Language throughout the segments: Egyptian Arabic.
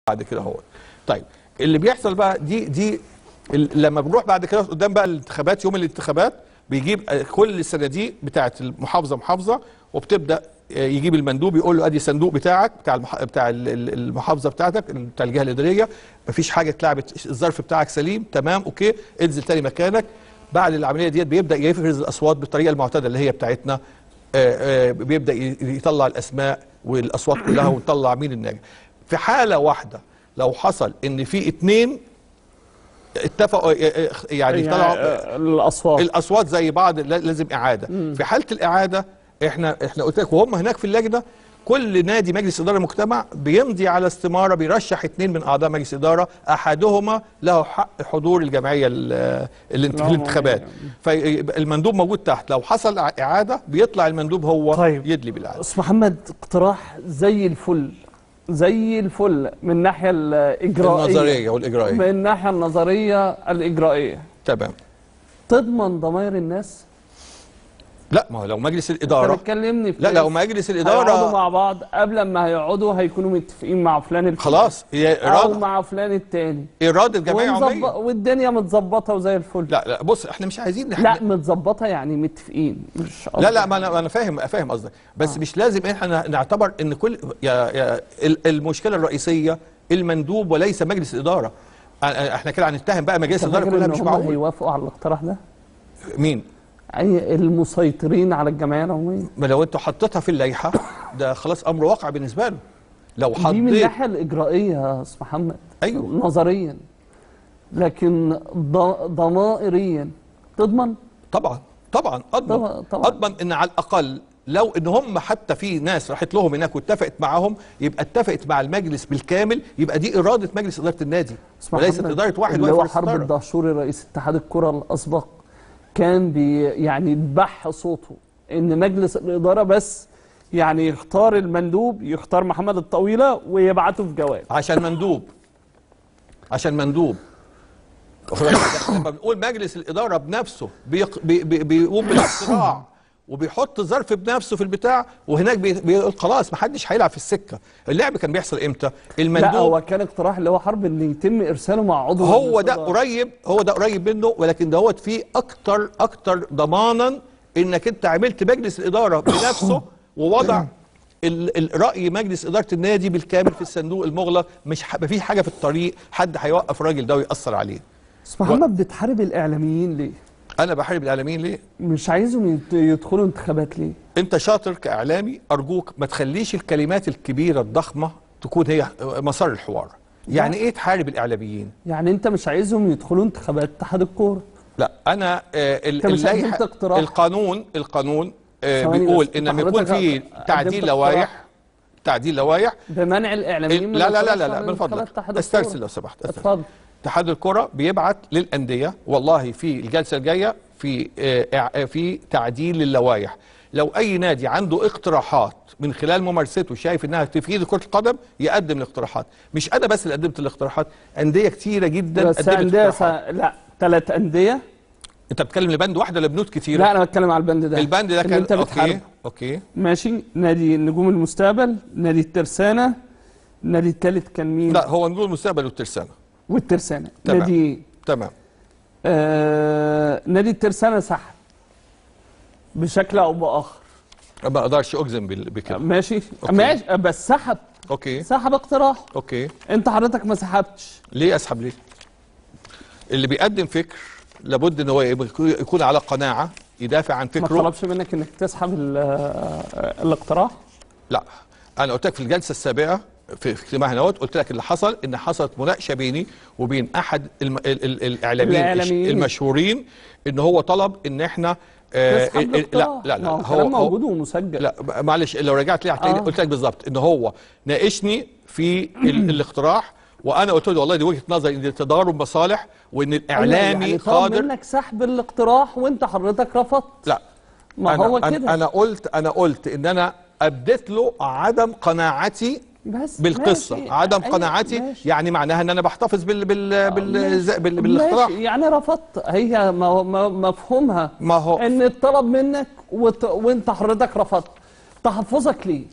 بعد كده هو طيب اللي بيحصل بقى دي دي ال- لما بنروح بعد كده قدام بقى الانتخابات يوم الانتخابات بيجيب آه، كل الصناديق بتاعت المحافظه محافظه وبتبدا آه، يجيب المندوب يقول له ادي الصندوق بتاعك بتاع المح... بتاع ال- ال- المحافظه بتاعتك بتاع الجهه الاداريه مفيش حاجه اتلعبت الظرف بتاعك سليم تمام اوكي انزل تاني مكانك بعد العمليه ديت بيبدا يفرز الاصوات بالطريقه المعتاده اللي هي بتاعتنا آه، آه، بيبدا ي- يطلع الاسماء والاصوات كلها ويطلع مين الناجح في حاله واحده لو حصل ان في اتنين اتفقوا آه، آه، يعني طلعوا آه، الاصوات الاصوات زي بعض لا- لازم اعاده في حاله الاعاده احنا احنا قلت لك وهم هناك في اللجنه كل نادي مجلس اداره مجتمع بيمضي على استماره بيرشح اثنين من اعضاء مجلس اداره احدهما له حق حضور الجمعيه ال- الانت- في لا، الانتخابات فالمندوب موجود تحت لو حصل اعاده بيطلع المندوب هو طيب. يدلي بالاعاده استاذ محمد اقتراح زي الفل زي الفل من الناحيه الاجرائيه النظريه والاجرائيه من الناحيه النظريه الاجرائيه تمام تضمن ضمائر الناس لا ما هو لو مجلس انت الاداره بتكلمني في لا إيه؟ لو مجلس هيقعدوا الاداره مع بعض قبل ما هيقعدوا هيكونوا متفقين مع فلان الفلاني خلاص هي او اراده مع فلان التاني اراده جمعيه ونظبط- عموميه والدنيا متظبطه وزي الفل لا لا بص احنا مش عايزين لا متظبطه يعني متفقين مش لا لا ما انا ما انا فاهم فاهم قصدك بس آه. مش لازم احنا نعتبر ان كل يا يا ال- المشكله الرئيسيه المندوب وليس مجلس الاداره أ- احنا كده هنتهم بقى مجالس انت الاداره فاكر كلها ان مش هم معقول هيوافقوا على الاقتراح ده؟ مين اي المسيطرين على الجمعيه العموميه ما لو انت حطيتها في اللائحه ده خلاص امر واقع بالنسبه له لو دي من حطيت الناحيه الاجرائيه يا استاذ محمد أيوه. نظريا لكن ض- ضمائريا تضمن طبعا طبعا اضمن طبعا- طبعا. اضمن ان على الاقل لو ان هم حتى في ناس راحت لهم هناك واتفقت معاهم يبقى اتفقت مع المجلس بالكامل يبقى دي اراده مجلس اداره النادي اسمع وليست محمد، اداره واحد اللي واقف هو على حرب الستارة. الدهشوري رئيس اتحاد الكره الاسبق كان بي يعني اتبح صوته ان مجلس الاداره بس يعني يختار المندوب يختار محمد الطويله ويبعته في جواب عشان مندوب عشان مندوب واخد بالك؟ لما بنقول مجلس الاداره بنفسه بيق... بي... بي... بيقوم بالاقتراع وبيحط ظرف بنفسه في البتاع وهناك بي... بيقول خلاص ما حدش هيلعب في السكه اللعب كان بيحصل امتى لا المندوب هو كان اقتراح اللي هو حرب ان يتم ارساله مع عضو هو مجلس ده الإدارة. قريب هو ده قريب منه ولكن دوت فيه اكتر اكتر ضمانا انك انت عملت مجلس الاداره بنفسه ووضع ال- ال- راي مجلس اداره النادي بالكامل في الصندوق المغلق مش ح- مفيش حاجه في الطريق حد هيوقف الراجل ده ويأثر عليه بس محمد بتحارب الاعلاميين ليه؟ انا بحارب الاعلاميين ليه مش عايزهم يت- يدخلوا انتخابات ليه؟ انت شاطر كاعلامي ارجوك ما تخليش الكلمات الكبيره الضخمه تكون هي مسار الحوار يعني ايه تحارب الاعلاميين يعني انت مش عايزهم يدخلوا انتخابات اتحاد الكوره لا انا آه ال- أنت مش اللائحة- قدمت اقتراح؟ القانون القانون آه ثواني بيقول بس، ان أنت لما يكون حضرتك في قدمت تعديل اقتراح؟ لوائح تعديل لوائح بمنع الاعلاميين من لا لا لا الترشح لا, لا من لانتخابات فضلك اتحاد استرسل الكورة. لو سمحت استرسل. اتفضل اتحاد الكره بيبعت للانديه والله في الجلسه الجايه في آه، آه، في تعديل للوائح لو اي نادي عنده اقتراحات من خلال ممارسته شايف انها تفيد كره القدم يقدم الاقتراحات مش انا بس اللي قدمت الاقتراحات انديه كتيره جدا بس قدمت انديه اقتراحات س... لا ثلاث انديه انت بتتكلم لبند واحده ولا بنود كتيره لا انا بتكلم على البند ده البند ده اللي كان انت بتحاربه اوكي اوكي ماشي نادي نجوم المستقبل نادي الترسانه نادي الثالث كان مين؟ لا هو نقول المستقبل والترسانه والترسانه تمام. نادي تمام آه... نادي الترسانه سحب بشكل او باخر ما اقدرش اجزم بال- بكده ماشي أوكي. ماشي بس سحب اوكي سحب اقتراح اوكي انت حضرتك ما سحبتش ليه اسحب ليه اللي بيقدم فكر لابد ان هو يبقى- يكون على قناعه يدافع عن ما فكره طلبش منك انك تسحب ال- آه، الاقتراح لا انا قلت لك في الجلسه السابقه في في اجتماع هنوت قلت لك اللي حصل ان حصلت مناقشه بيني وبين احد الم... ال... ال... الاعلاميين الإعلاميين. المشهورين ان هو طلب ان احنا آه تسحب ال- ال- لا الاقتراح لا ما لا هو الكلام موجود ومسجل لا ب- معلش لو رجعت ليه هتلاقيني آه. قلت لك بالظبط ان هو ناقشني في ال... الاقتراح وانا قلت له والله دي وجهه نظري ان تضارب مصالح وان الاعلامي يعني طلب قادر منك سحب الاقتراح وانت حضرتك رفضت لا ما أنا هو أنا, كده انا قلت انا قلت ان انا ابديت له عدم قناعتي بس بالقصه ماشي. عدم أيوة، قناعتي ماشي. يعني معناها ان انا بحتفظ بال بال بال, ماشي. بال بالاقتراح ماشي. يعني رفضت هي ما هو- ما- مفهومها ما هو ان الطلب منك وت... وانت حضرتك رفضت تحفظك ليه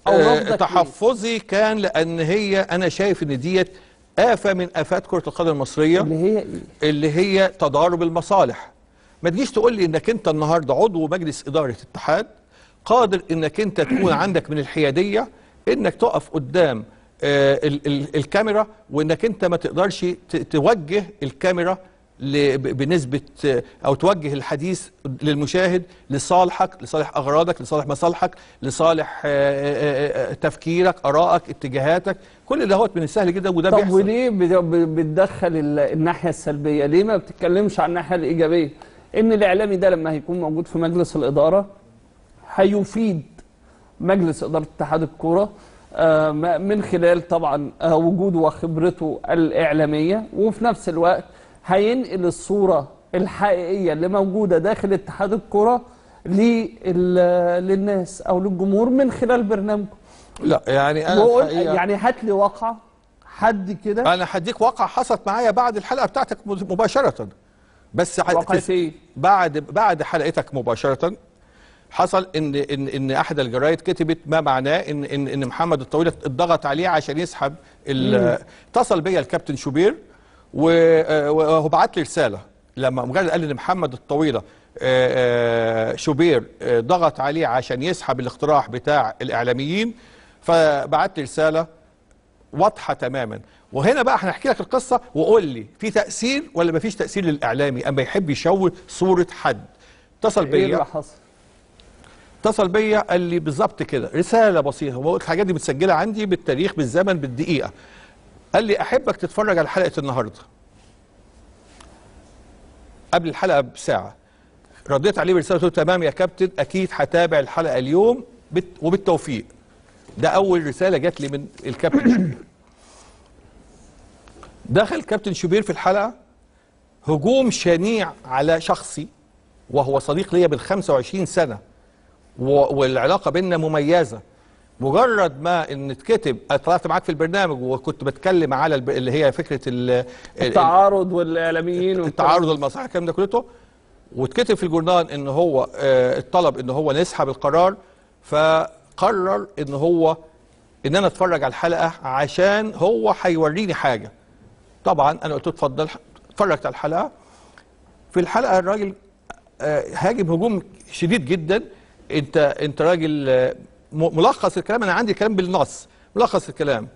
او آه، رفضك ليه؟ تحفظي كان لان هي انا شايف ان ديت آفة من آفات كرة القدم المصرية اللي هي ايه اللي هي تضارب المصالح ما تجيش تقول لي انك انت النهارده عضو مجلس اداره اتحاد قادر انك انت تكون عندك من الحياديه انك تقف قدام آه، ال- ال- الكاميرا وانك انت ما تقدرش ت- توجه الكاميرا ل- ب- بنسبه آه، او توجه الحديث للمشاهد لصالحك لصالح اغراضك لصالح مصالحك لصالح آه، آه، آه، تفكيرك ارائك اتجاهاتك كل ده هو من السهل جدا وده طب بيحصل وليه بت- ب- بتدخل ال- الناحيه السلبيه ليه ما بتتكلمش عن الناحيه الايجابيه ان الاعلامي ده لما هيكون موجود في مجلس الاداره هيفيد مجلس اداره اتحاد الكوره آه، ما- من خلال طبعا آه، وجوده وخبرته الاعلاميه وفي نفس الوقت هينقل الصوره الحقيقيه اللي موجوده داخل اتحاد الكوره لل- للناس او للجمهور من خلال برنامجه لا يعني انا وقول- الحقيقة- يعني هات لي واقعه حد كده انا هديك واقع حصلت معايا بعد الحلقه بتاعتك مباشره بس ح- واقعة تس- ايه؟ بعد بعد حلقتك مباشره حصل ان ان ان احد الجرايد كتبت ما معناه ان ان ان محمد الطويل اتضغط عليه عشان يسحب ال- اتصل بيا الكابتن شوبير و- وهو بعت لي رساله لما مجرد قال ان محمد الطويله آه، آه، شوبير آه، ضغط عليه عشان يسحب الاقتراح بتاع الاعلاميين فبعت لي رساله واضحه تماما وهنا بقى هنحكي لك القصه وقول لي في تاثير ولا ما فيش تاثير للاعلامي اما يحب يشوه صوره حد اتصل ايه بيا اللي حصل؟ اتصل بيا قال لي بالظبط كده رساله بسيطه هو الحاجات دي متسجله عندي بالتاريخ بالزمن بالدقيقه قال لي احبك تتفرج على حلقه النهارده قبل الحلقه بساعه رديت عليه برساله قلت له تمام يا كابتن اكيد هتابع الحلقه اليوم بت وبالتوفيق ده اول رساله جات لي من الكابتن شوبير دخل كابتن شوبير في الحلقه هجوم شنيع على شخصي وهو صديق ليا من 25 سنه و- والعلاقه بيننا مميزه مجرد ما ان اتكتب طلعت معاك في البرنامج وكنت بتكلم على الب... اللي هي فكره ال... ال- التعارض والاعلاميين والكلام التعارض المصالح الكلام ده كله واتكتب في الجورنال ان هو آه، اتطلب ان هو نسحب القرار فقرر ان هو ان انا اتفرج على الحلقه عشان هو هيوريني حاجه طبعا انا قلت له اتفضل اتفرجت على الحلقه في الحلقه الراجل آه، هاجم هجوم شديد جدا انت انت راجل آه، م- ملخص الكلام انا عندي كلام بالنص ملخص الكلام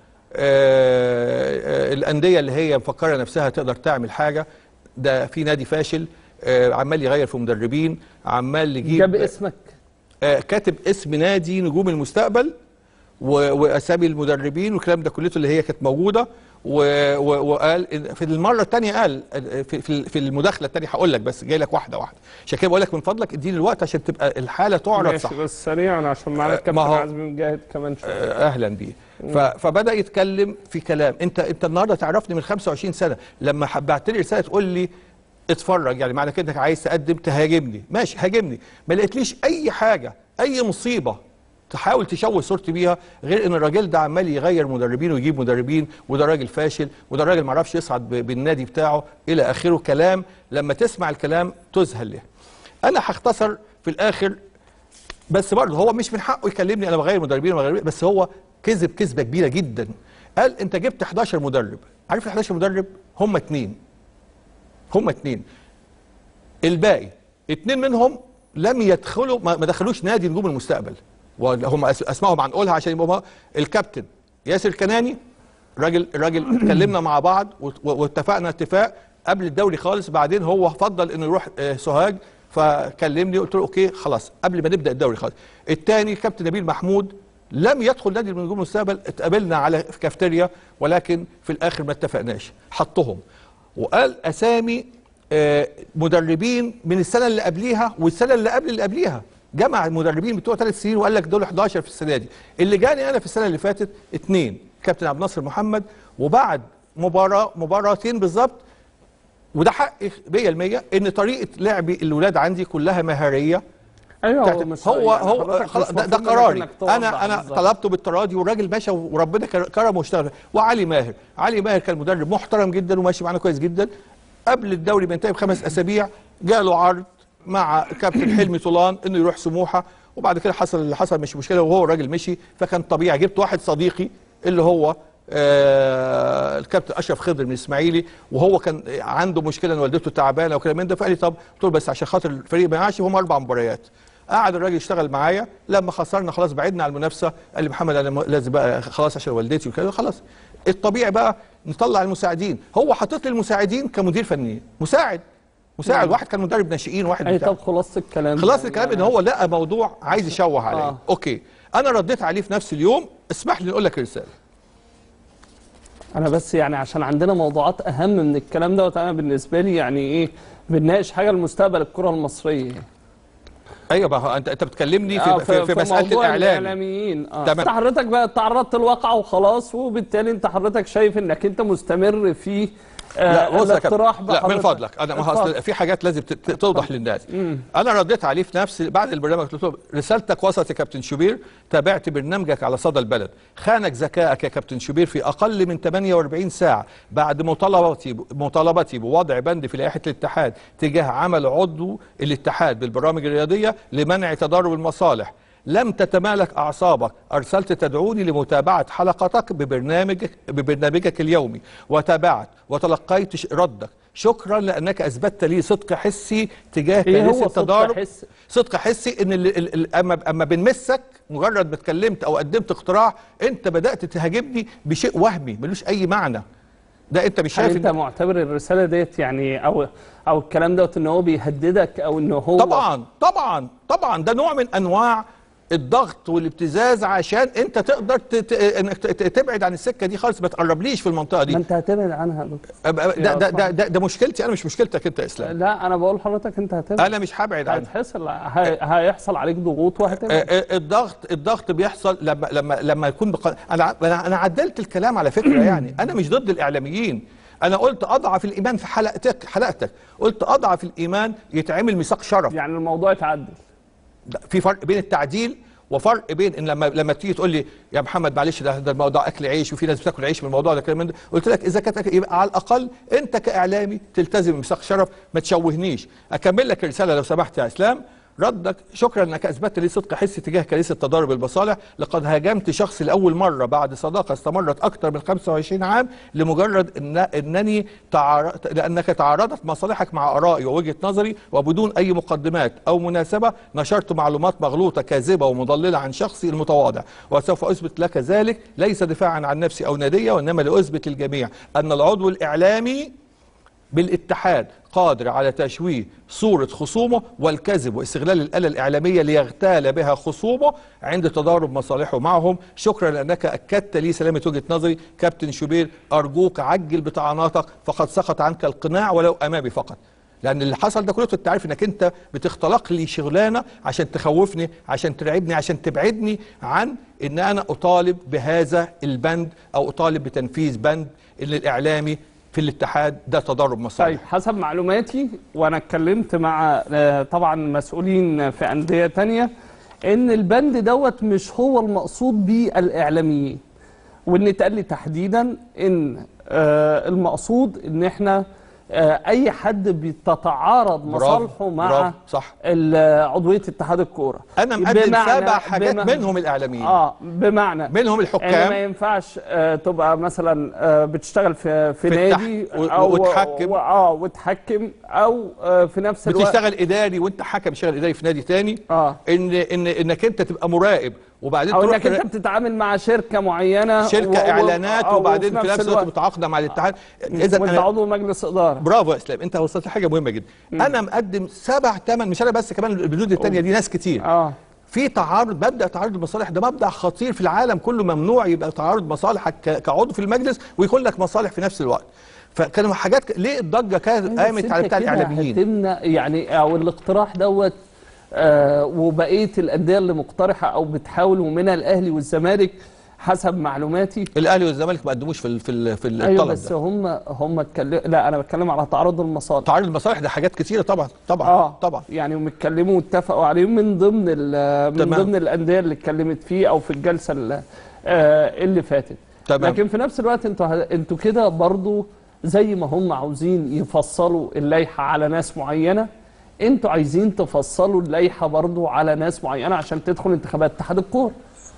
آه، آه، الانديه اللي هي مفكره نفسها تقدر تعمل حاجه ده في نادي فاشل آه، عمال يغير في مدربين عمال يجيب جاب اسمك آه، كاتب اسم نادي نجوم المستقبل و- واسامي المدربين والكلام ده كلته اللي هي كانت موجوده و- و- وقال إن- في المره الثانيه قال آه، في في في المداخله الثانيه هقول لك بس جاي لك واحده واحده عشان كده بقول لك من فضلك اديني الوقت عشان تبقى الحاله تعرض صح ماشي بس سريعا عشان معانا آه، الكابتن ما هو- عزمي مجاهد كمان شويه آه، اهلا بيه ف- فبدا يتكلم في كلام انت انت النهارده تعرفني من 25 سنه لما ح- بعت لي رساله تقول لي اتفرج يعني معنى كده انك عايز تقدم تهاجمني ماشي هاجمني ما لقيتليش اي حاجه اي مصيبه تحاول تشوه صورتي بيها غير ان الراجل ده عمال يغير مدربين ويجيب مدربين وده راجل فاشل وده راجل ما عرفش يصعد ب- بالنادي بتاعه الى اخره كلام لما تسمع الكلام تذهل له انا هختصر في الاخر بس برضه هو مش من حقه يكلمني انا بغير مدربين وبغير بس هو كذب كذبه كبيره جدا قال انت جبت 11 مدرب عارف ال 11 مدرب هم اتنين هم اتنين الباقي اتنين منهم لم يدخلوا ما ما دخلوش نادي نجوم المستقبل وهم أس- اسمائهم هنقولها عشان يبقوا ما- الكابتن ياسر كناني راجل راجل اتكلمنا مع بعض وت- واتفقنا اتفاق قبل الدوري خالص بعدين هو فضل انه يروح آه، سوهاج فكلمني قلت له اوكي خلاص قبل ما نبدا الدوري خالص الثاني كابتن نبيل محمود لم يدخل نادي من نجوم المستقبل اتقابلنا على في كافتيريا ولكن في الاخر ما اتفقناش حطهم وقال اسامي آه، مدربين من السنه اللي قبليها والسنه اللي قبل اللي قبليها جمع المدربين بتوع ثلاث سنين وقال لك دول 11 في السنه دي اللي جاني انا في السنه اللي فاتت اثنين كابتن عبد الناصر محمد وبعد مباراه مباراتين بالظبط وده حقي 100% ان طريقه لعبي الاولاد عندي كلها مهاريه ايوه بتاعت- هو مش هو يعني هو حضرتك خلاص مش ده, ده مطلوب منك قراري إنك توضح انا انا بالظبط. طلبته بالتراضي والراجل ماشى وربنا كر- كرمه واشتغل وعلي ماهر علي ماهر كان مدرب محترم جدا وماشي معانا كويس جدا قبل الدوري ما ينتهي بخمس اسابيع جاله عرض مع كابتن حلمي طولان انه يروح سموحه وبعد كده حصل اللي حصل مش مشكله وهو الراجل مشي فكان طبيعي جبت واحد صديقي اللي هو آه الكابتن اشرف خضر من الاسماعيلي وهو كان عنده مشكله ان والدته تعبانه وكده من ده فقال لي طب قلت له بس عشان خاطر الفريق ما يقعش هم اربع مباريات قعد الراجل يشتغل معايا لما خسرنا خلاص بعدنا عن المنافسه قال لي محمد انا م- لازم بقى خلاص عشان والدتي وكده خلاص الطبيعي بقى نطلع المساعدين هو حاطط لي المساعدين كمدير فني مساعد مساعد نعم. واحد كان مدرب ناشئين واحد اي بتاع طب خلاص الكلام خلاص الكلام ان هو لقى موضوع عايز يشوه عليه آه. آه. اوكي انا رديت عليه في نفس اليوم اسمح لي نقول لك رساله انا بس يعني عشان عندنا موضوعات اهم من الكلام دوت انا بالنسبه لي يعني ايه بنناقش حاجه لمستقبل الكره المصريه ايوه بقى انت انت بتكلمني في, آه، في, في مساله موضوع الاعلام الاعلاميين اه تمام. انت حضرتك بقى تعرضت للواقع وخلاص وبالتالي انت حضرتك شايف انك انت مستمر في آه لا بص يا كابتن الاقتراح لا من بحضرتك. فضلك انا ما هو اتفضل. أصل في حاجات لازم ت- ت- توضح للناس انا رديت عليه في نفس بعد البرنامج قلت له رسالتك وصلت يا كابتن شوبير تابعت برنامجك على صدى البلد خانك ذكائك يا كابتن شوبير في اقل من 48 ساعه بعد مطالبتي مطالبتي بوضع بند في لائحه الاتحاد تجاه عمل عضو الاتحاد بالبرامج الرياضيه لمنع تضارب المصالح لم تتمالك اعصابك ارسلت تدعوني لمتابعه حلقتك ببرنامجك ببرنامجك اليومي وتابعت وتلقيت ش- ردك شكرا لانك اثبتت لي صدق حسي تجاه ايه هو كنيسه صدق التضارب حس؟ صدق حسي ان ال ال ال اما اما بنمسك مجرد ما اتكلمت او قدمت اقتراح انت بدات تهاجمني بشيء وهمي ملوش اي معنى ده انت مش هل شايف انت إن- معتبر الرساله ديت يعني او او الكلام دوت ان هو بيهددك او ان هو طبعا طبعا طبعا ده نوع من انواع الضغط والابتزاز عشان انت تقدر ت- ت- انك ت- ت- تبعد عن السكه دي خالص ما تقربليش في المنطقه ما دي انت هتبعد عنها يا دكتور. أبقى- ده, ده, ده, ده, ده مشكلتي انا مش مشكلتك انت يا اسلام لا انا بقول لحضرتك انت هتبعد انا مش هبعد عنها هتحصل هي- هيحصل عليك ضغوط وهتبعد آه، آه، الضغط الضغط بيحصل لما لما لما يكون بق... انا ع- انا انا عدلت الكلام على فكره يعني انا مش ضد الاعلاميين انا قلت اضعف الايمان في حلقتك حلقتك قلت اضعف الايمان يتعمل ميثاق شرف يعني الموضوع اتعدل ده في فرق بين التعديل وفرق بين ان لما لما تيجي تقول لي يا محمد معلش ده, ده الموضوع اكل عيش وفي ناس بتاكل عيش من الموضوع ده كلام من ده قلت لك اذا كانت أكل- يبقى على الاقل انت كاعلامي تلتزم بميثاق شرف ما تشوهنيش اكمل لك الرساله لو سمحت يا اسلام ردك شكرا انك اثبتت لي صدق حسي تجاه كنيسه تضارب المصالح لقد هاجمت شخص لاول مره بعد صداقه استمرت اكثر من 25 عام لمجرد إن انني تعار... لانك تعارضت مصالحك مع ارائي ووجهه نظري وبدون اي مقدمات او مناسبه نشرت معلومات مغلوطه كاذبه ومضلله عن شخصي المتواضع وسوف اثبت لك ذلك ليس دفاعا عن نفسي او ناديه وانما لاثبت للجميع ان العضو الاعلامي بالاتحاد قادر على تشويه صورة خصومه والكذب واستغلال الآلة الإعلامية ليغتال بها خصومه عند تضارب مصالحه معهم شكرا لأنك أكدت لي سلامة وجهة نظري كابتن شوبير أرجوك عجل بطعناتك فقد سقط عنك القناع ولو أمامي فقط لأن اللي حصل ده كله أنت عارف إنك أنت بتختلق لي شغلانة عشان تخوفني عشان ترعبني عشان تبعدني عن إن أنا أطالب بهذا البند أو أطالب بتنفيذ بند إن الإعلامي في الاتحاد ده تضارب مصالح طيب حسب معلوماتي وانا اتكلمت مع آه، طبعا مسؤولين في انديه تانية ان البند دوت مش هو المقصود بيه الاعلاميين وان اتقال لي تحديدا ان آه، المقصود ان احنا آه، اي حد بتتعارض برافو، مصالحه مع برافو، صح. ال- عضويه اتحاد الكوره انا مقدم بمعنى- سبع حاجات بمعنى- منهم الاعلاميين اه بمعنى منهم ان الحكام ما ينفعش آه، تبقى مثلا آه، بتشتغل في في, في نادي التح- و- او وتحكم. و- اه وتحكم او آه، في نفس الوقت بتشتغل اداري وانت حكم بتشتغل اداري في نادي تاني اه ان ان انك انت تبقى مراقب وبعدين او تروح انك انت بتتعامل مع شركه معينه شركه و- و- اعلانات آه، وبعدين وفي في نفس الوقت متعاقده مع الاتحاد اذا وانت أنا عضو مجلس اداره برافو يا اسلام انت وصلت لحاجه مهمه جدا انا مقدم سبع ثمان مش انا بس كمان البنود الثانيه دي ناس كتير اه في تعارض مبدا تعارض المصالح ده مبدا خطير في العالم كله ممنوع يبقى تعارض مصالحك ك- كعضو في المجلس ويكون لك مصالح في نفس الوقت فكانوا حاجات ك- ليه الضجه كانت قامت بس على انت بتاع كده الاعلاميين هتمنع يعني او الاقتراح دوت آه وبقيه الانديه اللي مقترحه او بتحاول ومنها الاهلي والزمالك حسب معلوماتي الاهلي والزمالك ما قدموش في ال- في ال- في ايوه الطلب بس ده هم هم اتكلموا لا انا بتكلم على تعارض المصالح تعارض المصالح ده حاجات كتيره طبعا طبعا اه طبعا يعني هم اتكلموا واتفقوا عليه من ضمن ال- من تمام. ضمن الانديه اللي اتكلمت فيه او في الجلسه اللي, آه اللي فاتت تمام. لكن في نفس الوقت انتوا ه- انتوا كده برضو زي ما هم عاوزين يفصلوا اللائحه على ناس معينه انتوا عايزين تفصلوا اللائحه برضو على ناس معينه عشان تدخل انتخابات اتحاد الكوره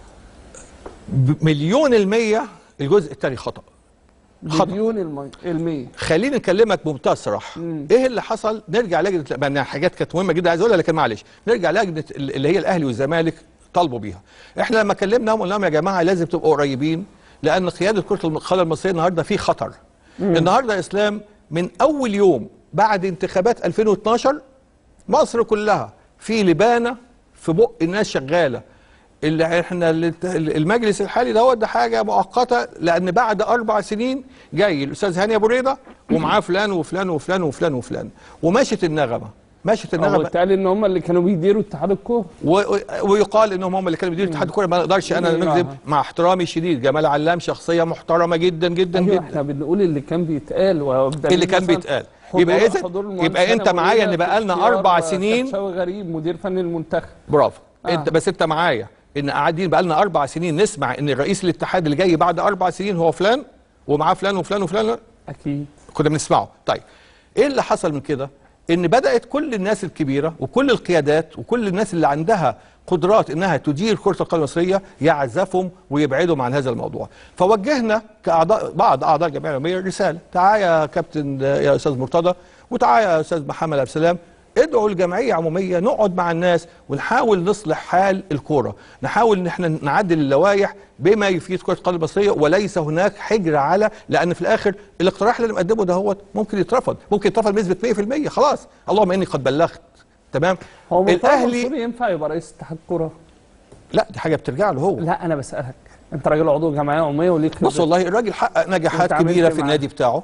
مليون المية الجزء الثاني خطأ خطأ. مليون المي... المية خليني نكلمك بمنتهى الصراحه ايه اللي حصل نرجع لجنه لأن حاجات كانت مهمه جدا عايز اقولها لكن معلش نرجع لجنه اللي هي الاهلي والزمالك طالبوا بيها احنا لما كلمناهم قلنا لهم يا جماعه لازم تبقوا قريبين لان قياده كره القدم المصريه النهارده في خطر النهارده يا اسلام من اول يوم بعد انتخابات 2012 مصر كلها في لبانه في بق الناس شغاله اللي احنا اللي- المجلس الحالي دوت ده حاجه مؤقته لان بعد اربع سنين جاي الاستاذ هاني ابو ريده ومعاه فلان وفلان وفلان وفلان وفلان ومشت النغمه مشت هو النغمه اتقال ان هم اللي كانوا بيديروا اتحاد الكوره و- و- ويقال انهم هم اللي كانوا بيديروا اتحاد الكوره ما نقدرش انا مم. نكذب مع احترامي الشديد جمال علام شخصيه محترمه جدا جدا ايوه جدا احنا بنقول اللي كان بيتقال وبدليل اللي كان مثلاً بيتقال. حضور- يبقى إذن- حضور المهندس يبقى أنت هاني أبو معايا ريدة إن في بقالنا اختيار أربع سنين- خدشاوي غريب مدير فني المنتخب برافو آه. انت بس انت معايا ان قاعدين بقى لنا اربع سنين نسمع ان الرئيس الاتحاد اللي جاي بعد اربع سنين هو فلان ومعاه فلان وفلان وفلان اكيد كنا بنسمعه طيب ايه اللي حصل من كده ان بدات كل الناس الكبيره وكل القيادات وكل الناس اللي عندها قدرات انها تدير كره القدم المصريه يعزفهم ويبعدهم عن هذا الموضوع فوجهنا كاعضاء بعض اعضاء الجمعيه العموميه رساله تعال يا كابتن يا استاذ مرتضى وتعال يا استاذ محمد عبد السلام ادعوا الجمعيه عموميه نقعد مع الناس ونحاول نصلح حال الكوره نحاول ان احنا نعدل اللوائح بما يفيد كره القدم المصريه وليس هناك حجر على لان في الاخر الاقتراح اللي انا مقدمه ده هو ممكن يترفض ممكن يترفض بنسبه 100% خلاص اللهم اني قد بلغت تمام هو مرتضى الاهلي منصور ينفع يبقى رئيس اتحاد كوره لا دي حاجه بترجع له هو لا انا بسالك انت راجل عضو جمعيه عموميه وليك خبرة. بص والله الراجل حقق نجاحات وأنت عملت كبيره إيه في معاه؟ النادي بتاعه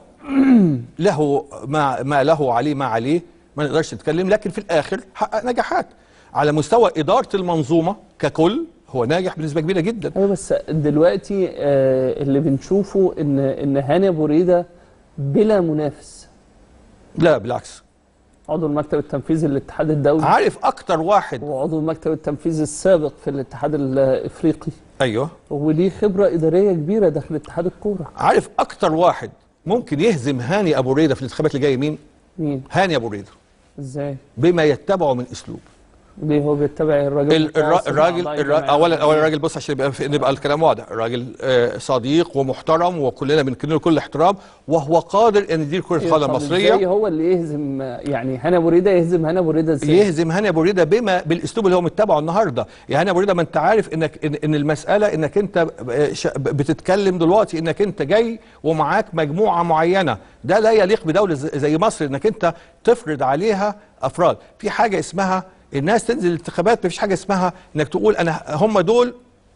له ما ما له عليه ما عليه ما نقدرش نتكلم لكن في الاخر حقق نجاحات على مستوى اداره المنظومه ككل هو ناجح بنسبه كبيره جدا ايوه بس دلوقتي آه اللي بنشوفه ان ان هاني ابو ريده بلا منافس لا بالعكس عضو المكتب التنفيذي للاتحاد الدولي عارف اكتر واحد وعضو المكتب التنفيذي السابق في الاتحاد الافريقي ايوه وليه خبره اداريه كبيره داخل اتحاد الكوره عارف اكتر واحد ممكن يهزم هاني ابو ريده في الانتخابات اللي جايه مين مين هاني ابو ريده ازاي بما يتبعه من اسلوب ليه هو بيتبع الراجل ال- الر- متواصل مع الراجل أعضاء الر- الجمعية اولا اولا العمومية. الراجل بص عشان يبقى في- نبقى الكلام واضح الراجل آه، صديق ومحترم وكلنا بنكن له كل احترام وهو قادر ان يدير كره القدم طب إزاي المصريه هو اللي يهزم يعني هاني ابو ريده يهزم هاني ابو ريده ازاي يهزم هاني ابو ريده بما بالاسلوب اللي هو متبعه النهارده يا هاني ابو ريده ما انت عارف انك ان, إن المساله انك انت ب- ش- بتتكلم دلوقتي انك انت جاي ومعاك مجموعه معينه ده لا يليق بدوله ز- زي مصر انك انت تفرض عليها افراد في حاجه اسمها الناس تنزل الانتخابات مفيش حاجه اسمها انك تقول انا هم دول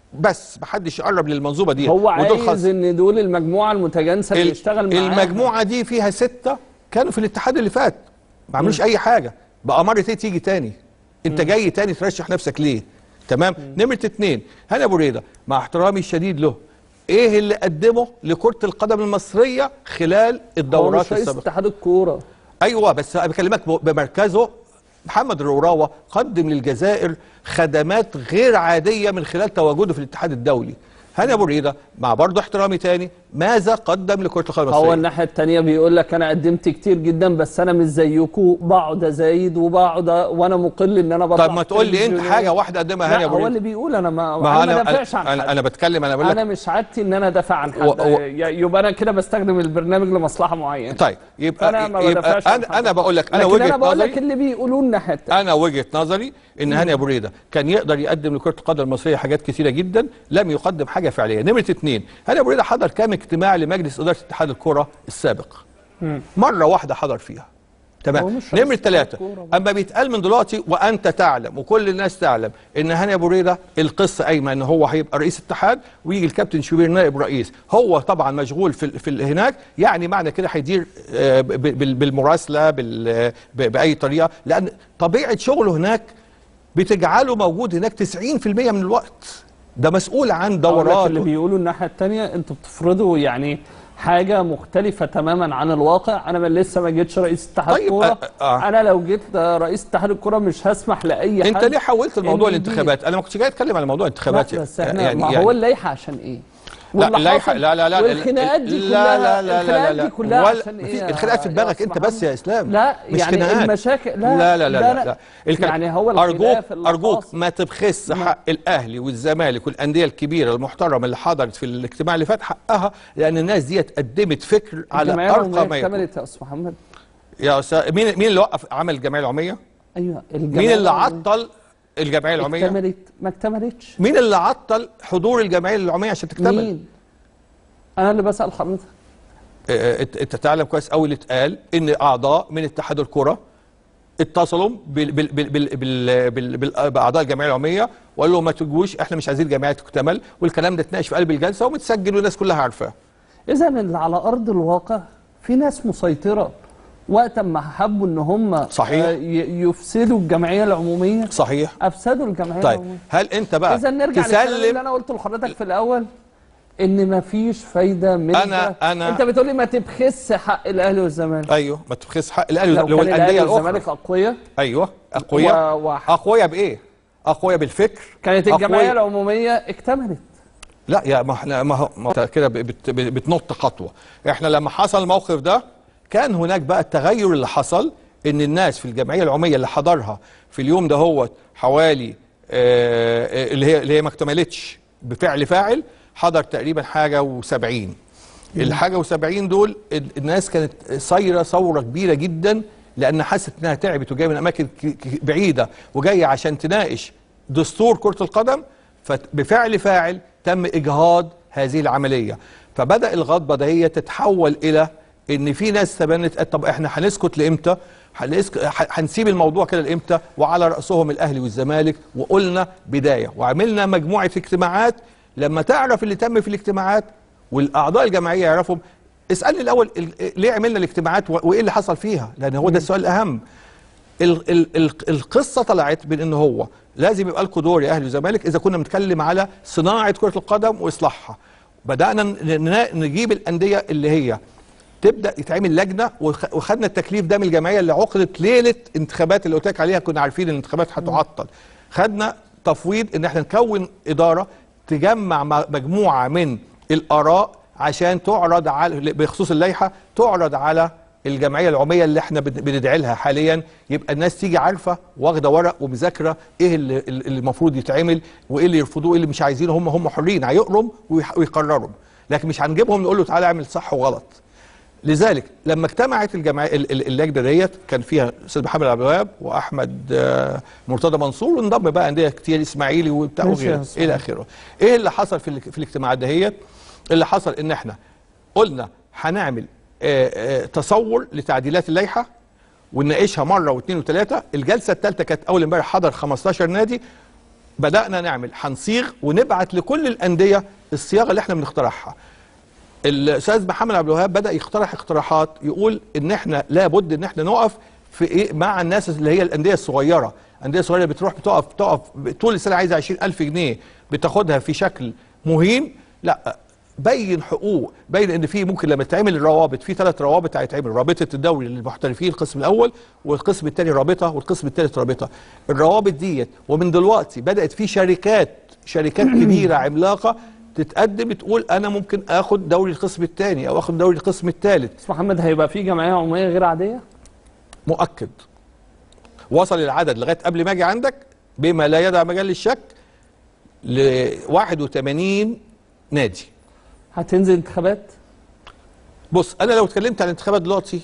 بس محدش يقرب للمنظومه دي هو ودول عايز خاص ان دول المجموعه المتجانسه اللي ال- يشتغل معاها المجموعه دي فيها سته كانوا في الاتحاد اللي فات ما عملوش اي حاجه بقى مره ايه تيجي تاني انت جاي تاني ترشح نفسك ليه تمام نمره اتنين هاني ابو ريده مع احترامي الشديد له ايه اللي قدمه لكره القدم المصريه خلال هو الدورات مش رئيس السابقه اتحاد الكوره ايوه بس انا بكلمك ب- بمركزه محمد الروراوه قدم للجزائر خدمات غير عاديه من خلال تواجده في الاتحاد الدولي هاني ابو ريده مع برضه احترامي تاني ماذا قدم لكره القدم هو المصريه الناحيه الثانيه بيقول لك انا قدمت كتير جدا بس انا مش زيكم بقعد ازايد وبقعد أ- وانا مقل ان انا بطلع طب ما تقول لي انت تلفزيونيات. حاجه واحده قدمها هاني لا ابو هو ريده اللي بيقول انا ما, ما انا ما انا دافعش عن انا, حد أنا بتكلم انا بقول انا لك مش عادتي ان انا ادافع عن حد و- و- ي- يبقى انا كده بستخدم البرنامج لمصلحه معينه طيب يبقى انا ما يبقى بدافعش عن انا حد. انا بقول لك انا لكن وجهه انا بقول لك نظري اللي بيقولوا لنا حتى انا وجهه نظري ان هاني ابو ريده كان يقدر يقدم لكره القدم المصريه حاجات كثيره جدا لم يقدم حاجه فعليه نمره اثنين هاني ابو ريده حضر كام اجتماع لمجلس اداره اتحاد الكره السابق مره واحده حضر فيها هو تمام مش رئيس نمره اتحاد ثلاثه الكورة. اما بيتقال من دلوقتي وانت تعلم وكل الناس تعلم ان هاني ابو ريده القصه قايمه ان هو هيبقى رئيس اتحاد ويجي الكابتن شوبير نائب رئيس هو طبعا مشغول في ال- في ال- هناك يعني معنى كده هيدير آه، ب- بال- بالمراسله بال- ب- باي طريقه لان طبيعه شغله هناك بتجعله موجود هناك 90% من الوقت ده مسؤول عن أقول لك دورات اللي بيقولوا الناحيه الثانيه انتوا بتفرضوا يعني حاجه مختلفه تماما عن الواقع انا من لسه ما جيتش رئيس اتحاد طيب، كوره آه، آه. انا لو جيت رئيس اتحاد الكوره مش هسمح لاي حد انت ليه حولت الموضوع إن يجي- الانتخابات انا ما كنتش جاي اتكلم على موضوع لا الانتخابات بس احنا يعني ما هو اللائحه عشان ايه لا واللي اللائحه حصل لا لا لا والخناقات دي لا كلها لا لا لا الخناقات لا دي كلها ولا عشان مفيش ايه الخناقات في يا دماغك أستاذ انت بس محمد؟ يا اسلام لا مش يعني خناقات. المشاكل لا لا لا لا لا, لا. الخ- يعني هو ارجوك الخلاف اللي ارجوك حاصل. ما تبخس حق الاهلي والزمالك والانديه الكبيره المحترمه اللي حضرت في الاجتماع اللي فات حقها لان الناس دي قدمت فكر على الجمعيه ارقى العموميه ما يكون اكتملت يا استاذ محمد يا استاذ مين مين اللي وقف عمل الجمعيه العموميه؟ ايوه مين الجمعيه اللي العمومية عطل الجمعيه العموميه؟ اكتملت ما اكتملتش مين اللي عطل حضور الجمعيه العموميه عشان تكتمل؟ مين انا اللي بسال حضرتك آه، انت أنت تعلم كويس قوي اللي اتقال ان اعضاء من اتحاد الكره اتصلوا بال بال بال بال بال بال بال باعضاء الجمعيه العموميه وقالوا لهم ما تجوش احنا مش عايزين الجمعيه تكتمل والكلام ده اتناقش في قلب الجلسه ومتسجل والناس كلها عارفاه اذا اللي على ارض الواقع في ناس مسيطره وقت ما حبوا ان هم صحيح. آه، ي- يفسدوا الجمعيه العموميه صحيح افسدوا الجمعيه طيب العموميه هل انت بقى اذا نرجع للكلام اللي تسلم انا قلته لحضرتك في الاول ان مفيش فايده من أنا- ده. أنا- انت بتقولي ما تبخس حق الاهلي والزمالك ايوه ما تبخس حق الاهلي لو اللي هو كان الانديه الاهلي الاخرى والزمالك اقوياء ايوه اقوياء و- و- اقوياء بايه؟ اقوياء بالفكر كانت الجمعيه أقوياء- العموميه اكتملت لا يا ما احنا ما هو ما انت كده بت- بت- بتنط خطوه احنا لما حصل الموقف ده كان هناك بقى التغير اللي حصل ان الناس في الجمعيه العموميه اللي حضرها في اليوم ده هو حوالي آه، آه، اللي هي اللي هي ما اكتملتش بفعل فاعل حضر تقريبا حاجه و70 الحاجه و70 دول ال- الناس كانت صايره ثوره كبيره جدا لان حست انها تعبت وجايه من اماكن ك- ك- بعيده وجايه عشان تناقش دستور كره القدم فبفعل فاعل تم اجهاض هذه العمليه فبدا الغضبه دهية تتحول الى ان في ناس تبنت قالت طب احنا هنسكت لامتى هنسك- ح- هنسيب الموضوع كده لامتى وعلى راسهم الاهلي والزمالك وقلنا بدايه وعملنا مجموعه اجتماعات لما تعرف اللي تم في الاجتماعات والاعضاء الجمعيه يعرفوا اسالني الاول ال- ليه عملنا الاجتماعات و- وايه اللي حصل فيها لان هو ده السؤال الاهم ال ال ال القصه طلعت من ان هو لازم يبقى لكم دور يا اهلي والزمالك اذا كنا بنتكلم على صناعه كره القدم واصلاحها بدانا ن- ن- نجيب الانديه اللي هي تبدا يتعمل لجنه وخ- وخدنا التكليف ده من الجمعيه اللي عقدت ليله انتخابات اللي قلت لك عليها كنا عارفين ان الانتخابات هتعطل خدنا تفويض ان احنا نكون اداره تجمع م- مجموعه من الاراء عشان تعرض على بخصوص اللائحه تعرض على الجمعيه العموميه اللي احنا بن- بندعي لها حاليا يبقى الناس تيجي عارفه واخده ورق ومذاكره ايه اللي, اللي المفروض يتعمل وايه اللي يرفضوه وايه اللي مش عايزينه هم هم حرين هيقروا ويح- ويقرروا لكن مش هنجيبهم نقول له تعالى اعمل صح وغلط لذلك لما اجتمعت الجمعيه ال- ال- اللجنه ديت كان فيها الاستاذ محمد عبد الوهاب واحمد آه، مرتضى منصور وانضم بقى انديه كتير اسماعيلي وبتاع ماشي يا وغيره أستاذ. الى اخره ايه اللي حصل في ال- في الاجتماعات دهيت اللي حصل ان احنا قلنا هنعمل آه، آه، تصور لتعديلات اللائحه ونناقشها مره واثنين وثلاثه الجلسه الثالثه كانت اول امبارح حضر 15 نادي بدانا نعمل هنصيغ ونبعت لكل الانديه الصياغه اللي احنا بنقترحها الاستاذ محمد عبد الوهاب بدا يقترح اقتراحات يقول ان احنا لابد ان احنا نقف في ايه مع الناس اللي هي الانديه الصغيره الانديه الصغيره بتروح بتقف تقف طول السنه عايزه 20000 جنيه بتاخدها في شكل مهين لا بين حقوق بين ان في ممكن لما تعمل الروابط في ثلاث روابط هيتعمل رابطه الدوري للمحترفين القسم الاول والقسم الثاني رابطه والقسم الثالث رابطه الروابط ديت ومن دلوقتي بدات في شركات شركات كبيره عملاقه تتقدم تقول انا ممكن اخد دوري القسم الثاني او اخد دوري القسم الثالث بس محمد هيبقى في جمعيه عموميه غير عاديه مؤكد وصل العدد لغايه قبل ما اجي عندك بما لا يدع مجال للشك ل 81 نادي هتنزل انتخابات بص انا لو اتكلمت عن الانتخابات دلوقتي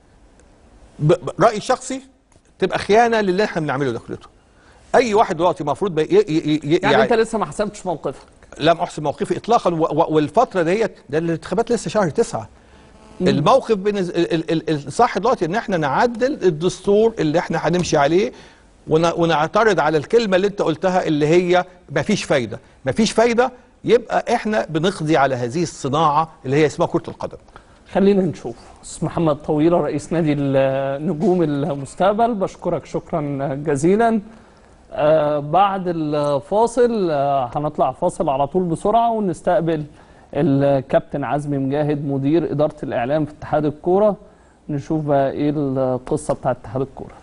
ب- ب- رايي الشخصي تبقى خيانه للي احنا بنعمله ده كلته اي واحد دلوقتي المفروض ي... ي... ي... يعني, يعني انت لسه ما حسبتش موقفك لم احسن موقفي اطلاقا و... و... والفتره ديت ده الانتخابات لسه شهر تسعة الموقف بالنز... ال... ال... ال... الصح دلوقتي ان احنا نعدل الدستور اللي احنا هنمشي عليه ون... ونعترض على الكلمه اللي انت قلتها اللي هي مفيش فايده مفيش فايده يبقى احنا بنقضي على هذه الصناعه اللي هي اسمها كره القدم خلينا نشوف استاذ محمد طويلة رئيس نادي نجوم المستقبل بشكرك شكرا جزيلا آه بعد الفاصل آه هنطلع فاصل على طول بسرعة ونستقبل الكابتن عزمي مجاهد مدير إدارة الإعلام في اتحاد الكورة نشوف بقى إيه القصة بتاعت اتحاد الكورة